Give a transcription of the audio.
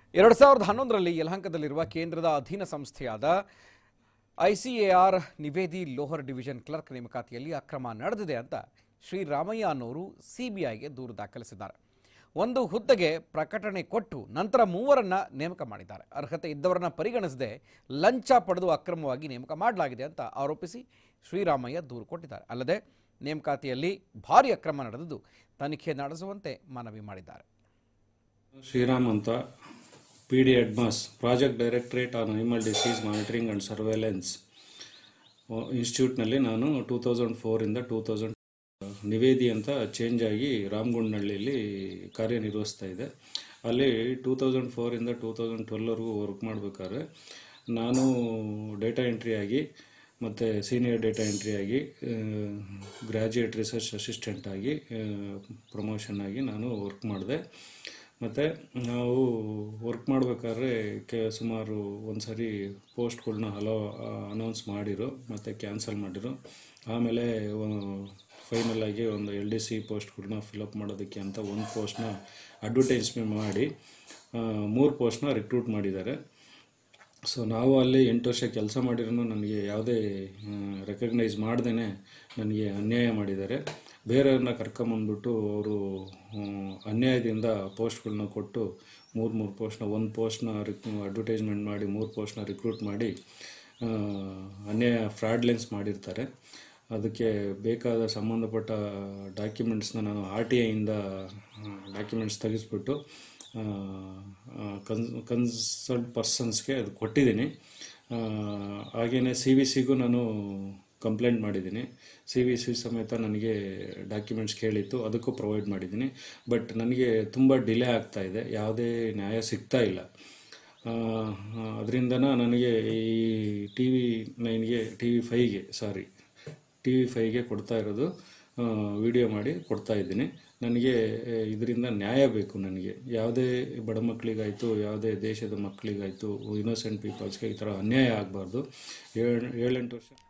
ಎರಡು ಸಾವಿರದ ಹನ್ನೊಂದರಲ್ಲಿ ಯಲಹಂಕದಲ್ಲಿರುವ ಕೇಂದ್ರದ ಅಧೀನ ಸಂಸ್ಥೆಯಾದ ICAR NIVEDI lower division clerk ನೇಮಕಾತಿಯಲ್ಲಿ ಅಕ್ರಮ ನಡೆದಿದೆ ಅಂತ ಶ್ರೀರಾಮಯ್ಯ ಅನ್ನೋರು ಸಿಬಿಐಗೆ ದೂರು ದಾಖಲಿಸಿದ್ದಾರೆ ಒಂದು ಹುದ್ದೆಗೆ ಪ್ರಕಟಣೆ ಕೊಟ್ಟು ನಂತರ ಮೂವರನ್ನ ನೇಮಕ ಮಾಡಿದ್ದಾರೆ ಅರ್ಹತೆ ಇದ್ದವರನ್ನ ಪರಿಗಣಿಸದೆ ಲಂಚ ಪಡೆದು ಅಕ್ರಮವಾಗಿ ನೇಮಕ ಮಾಡಲಾಗಿದೆ ಅಂತ ಆರೋಪಿಸಿ ಶ್ರೀರಾಮಯ್ಯ ದೂರು ಕೊಟ್ಟಿದ್ದಾರೆ ಅಲ್ಲದೆ ನೇಮಕಾತಿಯಲ್ಲಿ ಭಾರಿ ಅಕ್ರಮ ನಡೆದಿದ್ದು ತನಿಖೆ ನಡೆಸುವಂತೆ ಮನವಿ ಮಾಡಿದ್ದಾರೆ ಶ್ರೀರಾಮ್ ಅಂತ P D ADMAS project directorate on animal disease monitoring and surveillance ಇನ್ಸ್ಟಿಟ್ಯೂಟ್ನಲ್ಲಿ ನಾನು ಟೂ ತೌಸಂಡ್ ಫೋರಿಂದ ಟೂ ತೌಸಂಡ್ ನಿವೇದಿ ಅಂತ ಚೇಂಜ್ ಆಗಿ ರಾಮಗುಂಡನಹಳ್ಳಿಯಲ್ಲಿ ಕಾರ್ಯನಿರ್ವಹಿಸ್ತಾ ಇದೆ ಅಲ್ಲಿ ಟೂ ತೌಸಂಡ್ ಫೋರಿಂದ ಟೂ ತೌಸಂಡ್ ಟ್ವೆಲ್ವರೆಗೂ ವರ್ಕ್ ಮಾಡಬೇಕಾದ್ರೆ ನಾನು ಡೇಟಾ ಎಂಟ್ರಿ ಆಗಿ ಮತ್ತು ಸೀನಿಯರ್ ಡೇಟಾ ಎಂಟ್ರಿ ಆಗಿ ಗ್ರ್ಯಾಜುಯೇಟ್ ರಿಸರ್ಚ್ ಅಸಿಸ್ಟೆಂಟ್ ಆಗಿ ಪ್ರಮೋಷನ್ ಆಗಿ ನಾನು ವರ್ಕ್ ಮಾಡಿದೆ ಮತ್ತು ನಾವು ವರ್ಕ್ ಮಾಡಬೇಕಾದ್ರೆ ಕೆ ಸುಮಾರು ಒಂದು ಸರಿ ಪೋಸ್ಟ್ಗಳ್ನ ಹಲೋ ಅನೌನ್ಸ್ ಮಾಡಿರು ಮತ್ತು ಕ್ಯಾನ್ಸಲ್ ಮಾಡಿರು ಆಮೇಲೆ ಫೈನಲ್ ಆಗಿ ಒಂದು ಎಲ್ ಡಿ ಸಿ ಪೋಸ್ಟ್ಗಳ್ನ ಫಿಲಪ್ ಮಾಡೋದಕ್ಕೆ ಅಂತ ಒಂದು ಪೋಸ್ಟ್ನ ಅಡ್ವರ್ಟೈಸ್ಮೆಂಟ್ ಮಾಡಿ ಮೂರು ಪೋಸ್ಟ್ನ ರಿಕ್ರೂಟ್ ಮಾಡಿದ್ದಾರೆ ಸೊ ನಾವು ಅಲ್ಲಿ ಎಂಟು ವರ್ಷ ಕೆಲಸ ಮಾಡಿರೂ ನನಗೆ ಯಾವುದೇ ರೆಕಗ್ನೈಸ್ ಮಾಡ್ದೇ ನನಗೆ ಅನ್ಯಾಯ ಮಾಡಿದ್ದಾರೆ ಬೇರೆಯವ್ರನ್ನ ಕರ್ಕೊಂಬಂದ್ಬಿಟ್ಟು ಅವರು ಅನ್ಯಾಯದಿಂದ ಪೋಸ್ಟ್ಗಳನ್ನ ಕೊಟ್ಟು ಮೂರು ಮೂರು ಪೋಸ್ಟ್ನ ಒಂದು ಪೋಸ್ಟ್ನ ರಿಕ್ ಅಡ್ವರ್ಟೈಸ್ಮೆಂಟ್ ಮಾಡಿ ಮೂರು ಪೋಸ್ಟ್ನ ರಿಕ್ರೂಟ್ ಮಾಡಿ ಆ, ಅನ್ಯಾಯ ಫ್ರಾಡ್ಲೆನ್ಸ್ ಮಾಡಿರ್ತಾರೆ ಅದಕ್ಕೆ ಬೇಕಾದ ಸಂಬಂಧಪಟ್ಟ ಡಾಕ್ಯುಮೆಂಟ್ಸ್ನ ನಾನು ಆರ್ ಟಿ ಐಯಿಂದ ಡಾಕ್ಯುಮೆಂಟ್ಸ್ ತೆಗೆಸ್ಬಿಟ್ಟು ಕನ್ಸ್ ಕನ್ಸಲ್ಟ್ ಪರ್ಸನ್ಸ್ಗೆ ಅದು ಕೊಟ್ಟಿದ್ದೀನಿ ಹಾಗೆಯೇ ಸಿ ವಿ ಸಿಗೂ ನಾನು ಕಂಪ್ಲೇಂಟ್ ಮಾಡಿದ್ದೀನಿ ಸಿ ವಿ ಸಿ ಸಮೇತ ನನಗೆ ಡಾಕ್ಯುಮೆಂಟ್ಸ್ ಕೇಳಿತ್ತು ಅದಕ್ಕೂ ಪ್ರೊವೈಡ್ ಮಾಡಿದ್ದೀನಿ ಬಟ್ ನನಗೆ ತುಂಬ ಡಿಲೇ ಆಗ್ತಾ ಇದೆ ಯಾವುದೇ ನ್ಯಾಯ ಸಿಗ್ತಾ ಇಲ್ಲ ಅದರಿಂದನ ನನಗೆ ಈ ಟಿ ವಿ ನೈನ್ಗೆ ಟಿ ವಿ ಫೈವ್ಗೆ ಸಾರಿ ಟಿ ವಿ ಫೈವ್ಗೆ ಕೊಡ್ತಾ ಇರೋದು ವಿಡಿಯೋ ಮಾಡಿ ಕೊಡ್ತಾ ಇದ್ದೀನಿ ನನಗೆ ಇದರಿಂದ ನ್ಯಾಯ ಬೇಕು ನನಗೆ ಯಾವುದೇ ಬಡ ಮಕ್ಕಳಿಗಾಯಿತು ಯಾವುದೇ ದೇಶದ ಮಕ್ಕಳಿಗಾಯಿತು ಇನ್ನೋಸೆಂಟ್ ಪೀಪಲ್ಸ್ಗೆ ಈ ಥರ ಅನ್ಯಾಯ ಆಗಬಾರ್ದು ಏಳು ಏಳೆಂಟು ವರ್ಷ